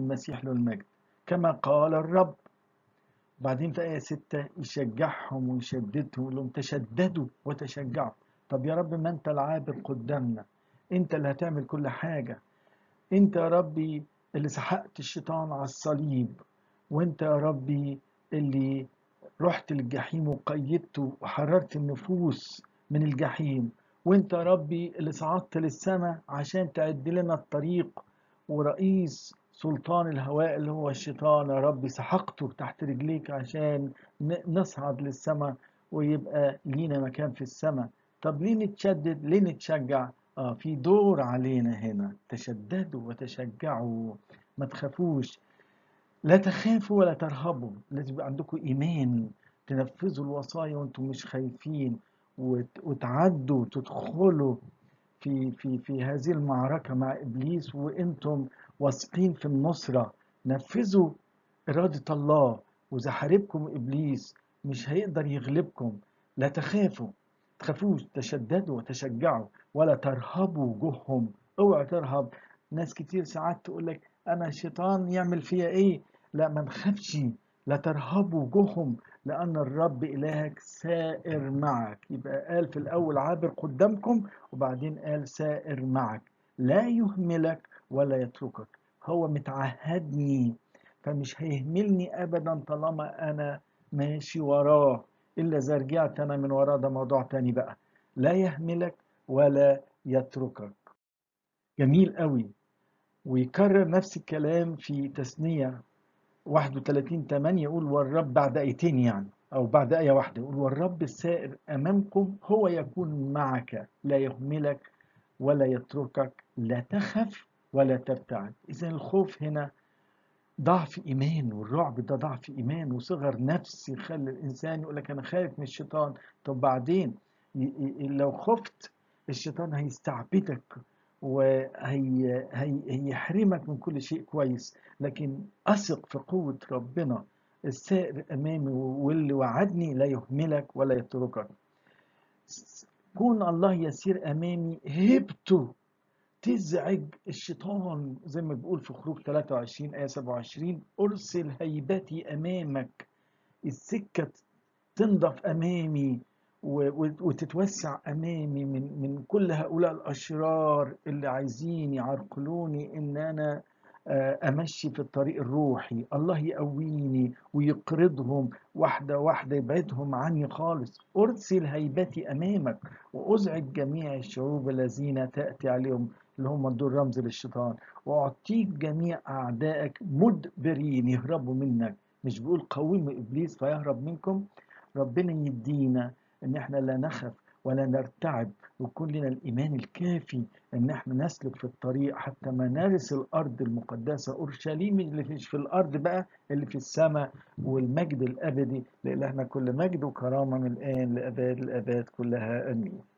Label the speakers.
Speaker 1: المسيح له المجد كما قال الرب بعدين في آية 6 يشجعهم ويشددهم يقول لهم تشددوا وتشجعوا طب يا رب ما أنت العابر قدامنا أنت اللي هتعمل كل حاجة أنت يا ربي اللي سحقت الشيطان على الصليب وأنت يا ربي اللي رحت للجحيم وقيدته وحررت النفوس من الجحيم وانت يا ربي اللي صعدت للسماء عشان تعد لنا الطريق ورئيس سلطان الهواء اللي هو الشيطان يا ربي سحقته تحت رجليك عشان نصعد للسماء ويبقى لينا مكان في السماء طب ليه نتشدد ليه نتشجع اه في دور علينا هنا تشددوا وتشجعوا ما تخافوش لا تخافوا ولا ترهبوا لازم يبقى عندكم ايمان تنفذوا الوصايا وانتم مش خايفين وتعدوا تدخلوا في في في هذه المعركه مع ابليس وانتم واثقين في النصره نفذوا اراده الله واذا حاربكم ابليس مش هيقدر يغلبكم لا تخافوا تخافوش تشددوا وتشجعوا ولا ترهبوا وجوههم اوعى ترهب ناس كتير ساعات تقول لك انا الشيطان يعمل فيا ايه لا ما نخافش لا ترهبوا وجوههم لأن الرب إلهك سائر معك يبقى قال في الأول عابر قدامكم وبعدين قال سائر معك لا يهملك ولا يتركك هو متعهدني فمش هيهملني أبدا طالما أنا ماشي وراه إلا إذا رجعت أنا من وراه ده موضوع تاني بقى لا يهملك ولا يتركك جميل قوي ويكرر نفس الكلام في تثنية 31 8 يقول والرب بعد آيتين يعني أو بعد آية واحدة يقول والرب السائر أمامكم هو يكون معك لا يهملك ولا يتركك لا تخف ولا ترتعد إذا الخوف هنا ضعف إيمان والرعب ده ضعف إيمان وصغر نفس يخلي الإنسان يقول لك أنا خايف من الشيطان طب بعدين لو خفت الشيطان هيستعبدك وهيحرمك من كل شيء كويس لكن أثق في قوة ربنا السائر أمامي واللي وعدني لا يهملك ولا يتركك كون الله يسير أمامي هبته تزعج الشيطان زي ما بيقول في خروج 23 آية 27 أرسل هيبتي أمامك السكة تنضف أمامي وتتوسع امامي من من كل هؤلاء الاشرار اللي عايزين يعرقلوني ان انا امشي في الطريق الروحي الله يقويني ويقرضهم واحده واحده يبعدهم عني خالص ارسل هيبتي امامك وازعج جميع الشعوب الذين تاتي عليهم اللي هم دول رمز للشيطان واعطيك جميع اعدائك مدبرين يهربوا منك مش بيقول قوموا ابليس فيهرب منكم ربنا يدينا ان احنا لا نخف ولا نرتعب ويكون لنا الايمان الكافي ان احنا نسلك في الطريق حتى ما نرث الارض المقدسه اورشليم اللي مش في الارض بقى اللي في السماء والمجد الابدي لالهنا كل مجد وكرامه من الان لاباد الاباد كلها امين